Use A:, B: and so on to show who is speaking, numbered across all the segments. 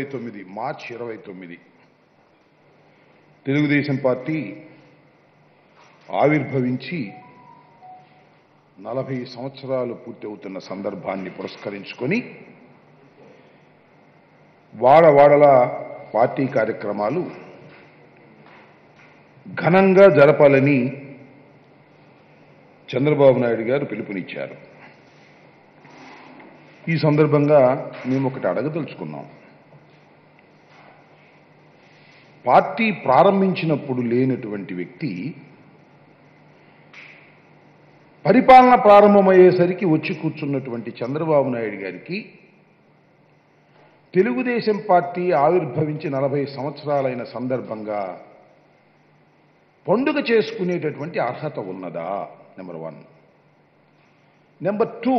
A: తొమ్మిది మార్చి ఇరవై తొమ్మిది తెలుగుదేశం పార్టీ ఆవిర్భవించి నలభై సంవత్సరాలు పూర్తి అవుతున్న సందర్భాన్ని పురస్కరించుకొని వాడవాడల పార్టీ కార్యక్రమాలు ఘనంగా జరపాలని చంద్రబాబు నాయుడు గారు పిలుపునిచ్చారు ఈ సందర్భంగా మేము ఒకటి అడగదలుచుకున్నాం పార్టీ ప్రారంభించినప్పుడు లేనటువంటి వ్యక్తి పరిపాలన ప్రారంభమయ్యేసరికి వచ్చి కూర్చున్నటువంటి చంద్రబాబు నాయుడు గారికి తెలుగుదేశం పార్టీ ఆవిర్భవించి నలభై సంవత్సరాలైన సందర్భంగా పండుగ చేసుకునేటటువంటి అర్హత ఉన్నదా number one number two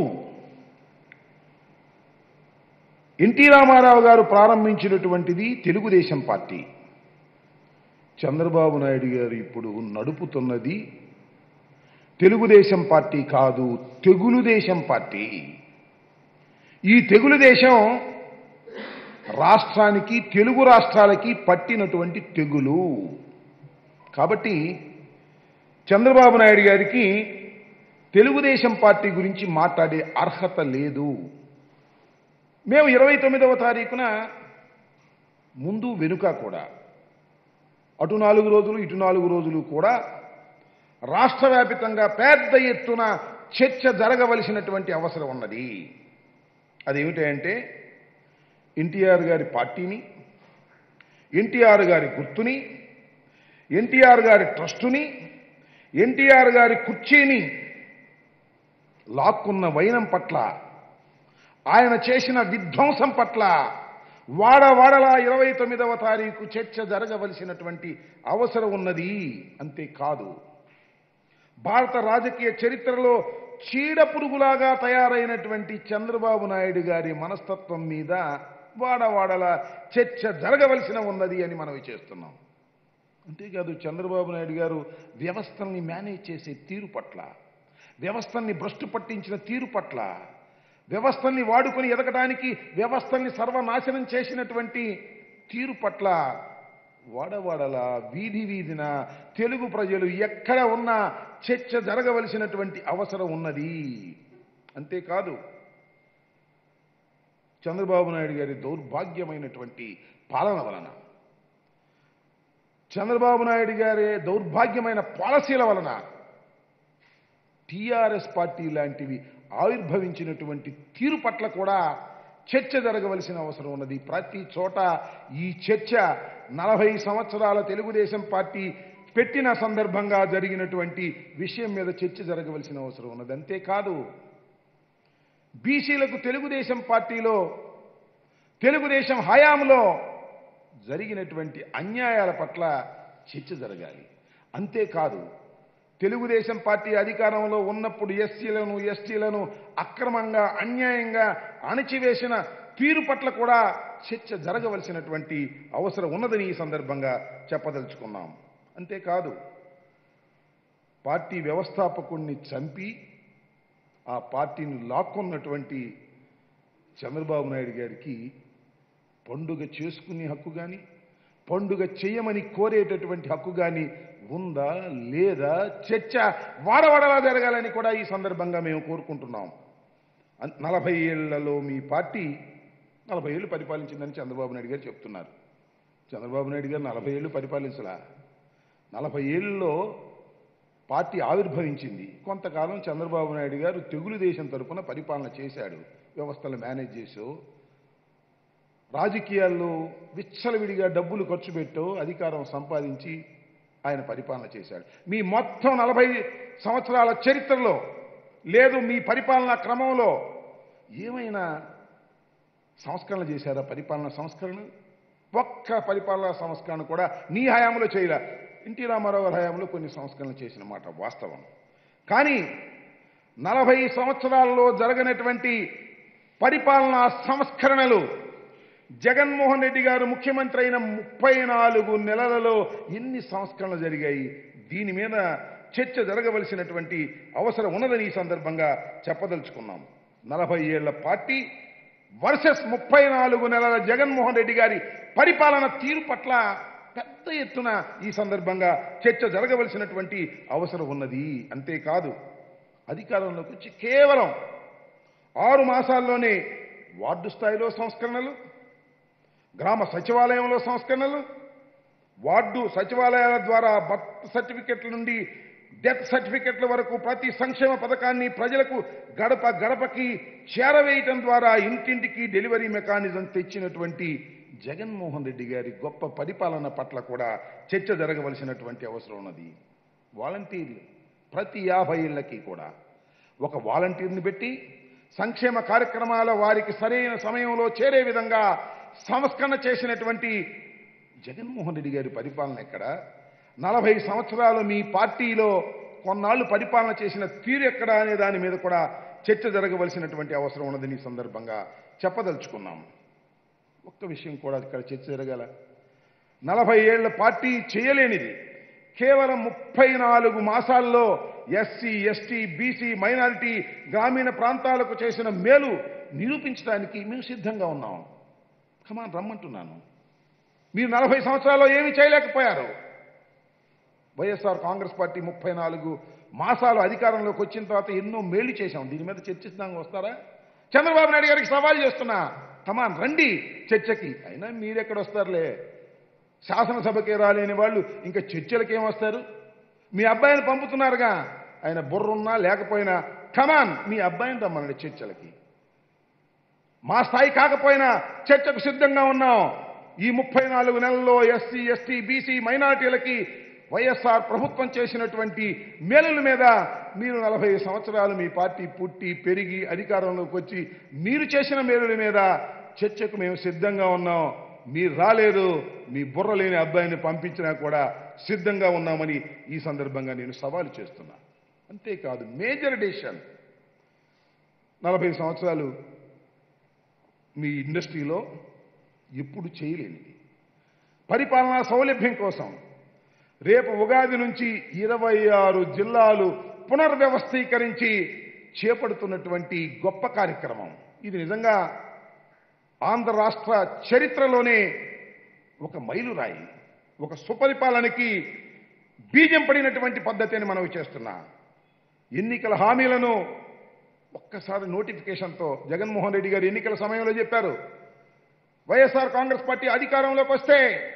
A: NT Rama Rao గారు ప్రారంభించినటువంటిది తెలుగుదేశం పార్టీ చంద్రబాబు నాయుడు గారు ఇప్పుడు నడుపుతున్నది తెలుగుదేశం పార్టీ కాదు తెగులు దేశం పార్టీ ఈ తెగులు దేశం రాష్ట్రానికి తెలుగు రాష్ట్రాలకి పట్టినటువంటి తెగులు కాబట్టి చంద్రబాబు నాయుడు గారికి తెలుగుదేశం పార్టీ గురించి మాట్లాడే అర్హత లేదు మేము ఇరవై తొమ్మిదవ తారీఖున ముందు వెనుక కూడా అటు నాలుగు రోజులు ఇటు నాలుగు రోజులు కూడా రాష్ట్ర వ్యాపితంగా పెద్ద ఎత్తున చర్చ జరగవలసినటువంటి అవసరం ఉన్నది అదేమిటంటే ఎన్టీఆర్ గారి పార్టీని ఎన్టీఆర్ గారి గుర్తుని ఎన్టీఆర్ గారి ట్రస్టుని ఎన్టీఆర్ గారి కుర్చీని లాక్కున్న వైనం పట్ల ఆయన చేసిన విధ్వంసం పట్ల వాడవాడలా ఇరవై తొమ్మిదవ తారీఖు చర్చ జరగవలసినటువంటి అవసరం ఉన్నది అంతేకాదు భారత రాజకీయ చరిత్రలో చీడ పురుగులాగా తయారైనటువంటి చంద్రబాబు నాయుడు గారి మనస్తత్వం మీద వాడవాడల చర్చ జరగవలసిన ఉన్నది అని మనవి చేస్తున్నాం అంతేకాదు చంద్రబాబు నాయుడు గారు వ్యవస్థల్ని మేనేజ్ చేసే తీరు పట్ల వ్యవస్థల్ని భ్రష్టు పట్టించిన తీరు పట్ల వ్యవస్థల్ని వాడుకొని ఎదగడానికి వ్యవస్థల్ని సర్వనాశనం చేసినటువంటి తీరు పట్ల వాడవాడల వీధి వీధిన తెలుగు ప్రజలు ఎక్కడ ఉన్నా చర్చ జరగవలసినటువంటి అవసరం ఉన్నది అంతేకాదు చంద్రబాబు నాయుడు గారి దౌర్భాగ్యమైనటువంటి పాలన వలన చంద్రబాబు నాయుడు గారి దౌర్భాగ్యమైన పాలసీల వలన టీఆర్ఎస్ పార్టీ లాంటివి ఆవిర్భవించినటువంటి తీరు పట్ల కూడా చర్చ జరగవలసిన అవసరం ఉన్నది ప్రతి చోట ఈ చర్చ నలభై సంవత్సరాల తెలుగుదేశం పార్టీ పెట్టిన సందర్భంగా జరిగినటువంటి విషయం మీద చర్చ జరగవలసిన అవసరం ఉన్నది అంతేకాదు బీసీలకు తెలుగుదేశం పార్టీలో తెలుగుదేశం హయాంలో జరిగినటువంటి అన్యాయాల పట్ల చర్చ జరగాలి అంతేకాదు తెలుగుదేశం పార్టీ అధికారంలో ఉన్నప్పుడు ఎస్సీలను ఎస్టీలను అక్రమంగా అన్యాయంగా అణచివేసిన తీరు పట్ల కూడా చర్చ జరగవలసినటువంటి అవసరం ఉన్నదని ఈ సందర్భంగా చెప్పదలుచుకున్నాం అంతేకాదు పార్టీ వ్యవస్థాపకుణ్ణి చంపి ఆ పార్టీని లాక్కున్నటువంటి చంద్రబాబు నాయుడు గారికి పండుగ చేసుకునే హక్కు కానీ పండుగ చేయమని కోరేటటువంటి హక్కు కానీ ఉందా లేదా చర్చ వాడవాడలా జరగాలని కూడా ఈ సందర్భంగా మేము కోరుకుంటున్నాం అన్- నలభై ఏళ్లలో మీ పార్టీ నలభై ఏళ్ళు పరిపాలించిందని చంద్రబాబు నాయుడు గారు చెప్తున్నారు చంద్రబాబు నాయుడు గారు నలభై ఏళ్ళు పరిపాలించలా నలభై ఏళ్ళలో పార్టీ ఆవిర్భవించింది కొంతకాలం చంద్రబాబు నాయుడు గారు తెగులు దేశం తరపున పరిపాలన చేశాడు వ్యవస్థలు మేనేజ్ చేసో రాజకీయాల్లో విచ్చలవిడిగా డబ్బులు ఖర్చు పెట్టో అధికారం సంపాదించి ఆయన పరిపాలన చేశాడు మీ మొత్తం నలభై సంవత్సరాల చరిత్రలో లేదు మీ పరిపాలనా క్రమంలో ఏమైనా సంస్కరణ చేశారా పరిపాలనా సంస్కరణ ఒక్క పరిపాలనా సంస్కరణ కూడా నీ హయాంలో చేయలే ఎన్టీ రామారావు గారి హయాంలో కొన్ని సంస్కరణలు చేసిన మాట వాస్తవం కానీ నలభై సంవత్సరాల్లో జరగనటువంటి పరిపాలనా సంస్కరణలు జగన్మోహన్ రెడ్డి గారు ముఖ్యమంత్రి అయిన ముప్పై నాలుగు నెలలలో ఎన్ని సంస్కరణలు జరిగాయి దీని మీద చర్చ జరగవలసినటువంటి అవసరం ఉన్నదని ఈ సందర్భంగా చెప్పదలుచుకున్నాం నలభై ఏళ్ల పార్టీ వర్సెస్ ముప్పై నాలుగు నెలల జగన్మోహన్ రెడ్డి గారి పరిపాలన తీరు పట్ల పెద్ద ఎత్తున ఈ సందర్భంగా చర్చ జరగవలసినటువంటి అవసరం ఉన్నది అంతేకాదు అధికారంలోకి వచ్చి కేవలం ఆరు మాసాల్లోనే వార్డు స్థాయిలో సంస్కరణలు గ్రామ సచివాలయంలో సంస్కరణలు వార్డు సచివాలయాల ద్వారా బర్త్ సర్టిఫికెట్ల నుండి డెత్ సర్టిఫికెట్ల వరకు ప్రతి సంక్షేమ పథకాన్ని ప్రజలకు గడప గడపకి చేరవేయటం ద్వారా ఇంటింటికి డెలివరీ మెకానిజం తెచ్చినటువంటి జగన్మోహన్ రెడ్డి గారి గొప్ప పరిపాలన పట్ల కూడా చర్చ జరగవలసినటువంటి అవసరం ఉన్నది వాలంటీర్లు ప్రతి యాభై ఏళ్ళకి కూడా ఒక వాలంటీర్ని పెట్టి సంక్షేమ కార్యక్రమాల వారికి సరైన సమయంలో చేరే విధంగా సంస్కరణ చేసినటువంటి జగన్మోహన్ రెడ్డి గారి పరిపాలన ఎక్కడ నలభై సంవత్సరాలు మీ పార్టీలో కొన్నాళ్ళు పరిపాలన చేసిన తీరు ఎక్కడ అనే దాని మీద కూడా చర్చ జరగవలసినటువంటి అవసరం ఉన్నదని ఈ సందర్భంగా చెప్పదలుచుకున్నాం ఒక్క విషయం కూడా ఇక్కడ చర్చ జరగాల నలభై ఏళ్ల పార్టీ చేయలేనిది కేవలం ముప్పై నాలుగు మాసాల్లో ఎస్సీ ఎస్టీ బీసీ మైనారిటీ గ్రామీణ ప్రాంతాలకు చేసిన మేలు నిరూపించడానికి మేము సిద్ధంగా ఉన్నాం కమాన్ రమ్మంటున్నాను మీరు నలభై సంవత్సరాల్లో ఏమీ చేయలేకపోయారు వైఎస్ఆర్ కాంగ్రెస్ పార్టీ ముప్పై నాలుగు మాసాలు అధికారంలోకి వచ్చిన తర్వాత ఎన్నో మేళ్లు చేశాం దీని మీద చర్చిస్తాం వస్తారా చంద్రబాబు నాయుడు గారికి సవాల్ చేస్తున్నా కమాన్ రండి చర్చకి అయినా మీరెక్కడ వస్తారులే శాసనసభకే రాలేని వాళ్ళు ఇంకా చర్చలకి ఏం వస్తారు మీ అబ్బాయిని పంపుతున్నారుగా ఆయన బుర్రున్నా లేకపోయినా కమాన్ మీ అబ్బాయిని రమ్మనండి చర్చలకి మా స్థాయి కాకపోయినా చర్చకు సిద్ధంగా ఉన్నాం ఈ ముప్పై నాలుగు నెలల్లో ఎస్సీ ఎస్టీ బీసీ మైనార్టీలకి వైఎస్ఆర్ ప్రభుత్వం చేసినటువంటి మేలుల మీద మీరు నలభై సంవత్సరాలు మీ పార్టీ పుట్టి పెరిగి అధికారంలోకి వచ్చి మీరు చేసిన మేలుల మీద చర్చకు మేము సిద్ధంగా ఉన్నాం మీరు రాలేదు మీ బుర్ర లేని అబ్బాయిని పంపించినా కూడా సిద్ధంగా ఉన్నామని ఈ సందర్భంగా నేను సవాలు చేస్తున్నా అంతేకాదు మేజర్ డెసిషన్ నలభై సంవత్సరాలు మీ ఇండస్ట్రీలో ఎప్పుడు చేయలేనిది పరిపాలనా సౌలభ్యం కోసం రేపు ఉగాది నుంచి ఇరవై ఆరు జిల్లాలు పునర్వ్యవస్థీకరించి చేపడుతున్నటువంటి గొప్ప కార్యక్రమం ఇది నిజంగా ఆంధ్ర రాష్ట్ర చరిత్రలోనే ఒక మైలురాయి ఒక సుపరిపాలనకి బీజం పడినటువంటి పద్ధతి అని మనవి చేస్తున్నా ఎన్నికల హామీలను ఒక్కసారి నోటిఫికేషన్తో జగన్మోహన్ రెడ్డి గారు ఎన్నికల సమయంలో చెప్పారు వైఎస్ఆర్ కాంగ్రెస్ పార్టీ అధికారంలోకి వస్తే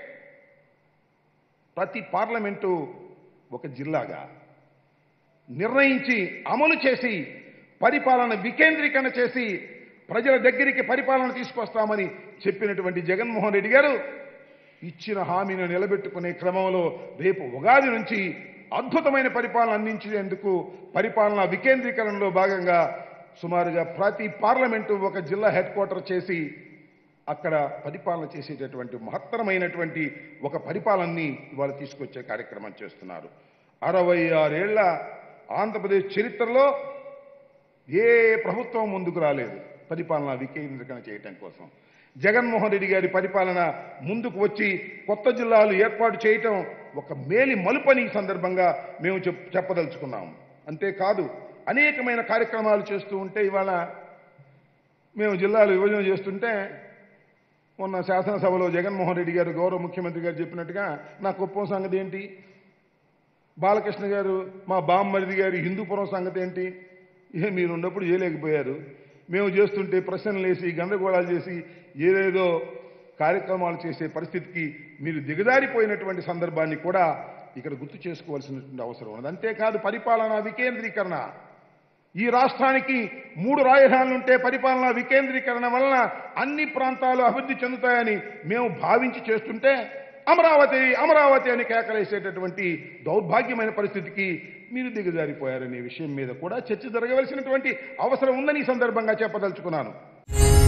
A: ప్రతి పార్లమెంటు ఒక జిల్లాగా నిర్ణయించి అమలు చేసి పరిపాలన వికేంద్రీకరణ చేసి ప్రజల దగ్గరికి పరిపాలన తీసుకొస్తామని చెప్పినటువంటి జగన్మోహన్ రెడ్డి గారు ఇచ్చిన హామీని నిలబెట్టుకునే క్రమంలో రేపు ఉగాది నుంచి అద్భుతమైన పరిపాలన అందించేందుకు పరిపాలన వికేంద్రీకరణలో భాగంగా సుమారుగా ప్రతి పార్లమెంటు ఒక జిల్లా హెడ్ క్వార్టర్ చేసి అక్కడ పరిపాలన చేసేటటువంటి మహత్తరమైనటువంటి ఒక పరిపాలనని ఇవాళ తీసుకొచ్చే కార్యక్రమం చేస్తున్నారు అరవై ఆరేళ్ల ఆంధ్రప్రదేశ్ చరిత్రలో ఏ ప్రభుత్వం ముందుకు రాలేదు పరిపాలన వికేంద్రీకరణ చేయటం కోసం జగన్మోహన్ రెడ్డి గారి పరిపాలన ముందుకు వచ్చి కొత్త జిల్లాలు ఏర్పాటు చేయటం ఒక మేలి మలుపని ఈ సందర్భంగా మేము చెప్ చెప్పదలుచుకున్నాం అంతేకాదు అనేకమైన కార్యక్రమాలు చేస్తూ ఉంటే ఇవాళ మేము జిల్లాలు విభజన చేస్తుంటే మొన్న శాసనసభలో జగన్మోహన్ రెడ్డి గారు గౌరవ ముఖ్యమంత్రి గారు చెప్పినట్టుగా నా కుప్పం సంగతి ఏంటి బాలకృష్ణ గారు మా బామ్మరిది గారి హిందూపురం సంగతి ఏంటి ఏ మీరు ఉన్నప్పుడు చేయలేకపోయారు మేము చేస్తుంటే ప్రశ్నలు వేసి గందరగోళాలు చేసి ఏదేదో కార్యక్రమాలు చేసే పరిస్థితికి మీరు దిగజారిపోయినటువంటి సందర్భాన్ని కూడా ఇక్కడ గుర్తు చేసుకోవాల్సినటువంటి అవసరం ఉన్నది అంతేకాదు పరిపాలనా వికేంద్రీకరణ ఈ రాష్ట్రానికి మూడు రాజధానులుంటే పరిపాలనా వికేంద్రీకరణ వలన అన్ని ప్రాంతాలు అభివృద్ధి చెందుతాయని మేము భావించి చేస్తుంటే అమరావతి అమరావతి అని కేకలేసేటటువంటి దౌర్భాగ్యమైన పరిస్థితికి మీరు దిగజారిపోయారనే విషయం మీద కూడా చర్చ జరగవలసినటువంటి అవసరం ఉందని ఈ సందర్భంగా చెప్పదలుచుకున్నాను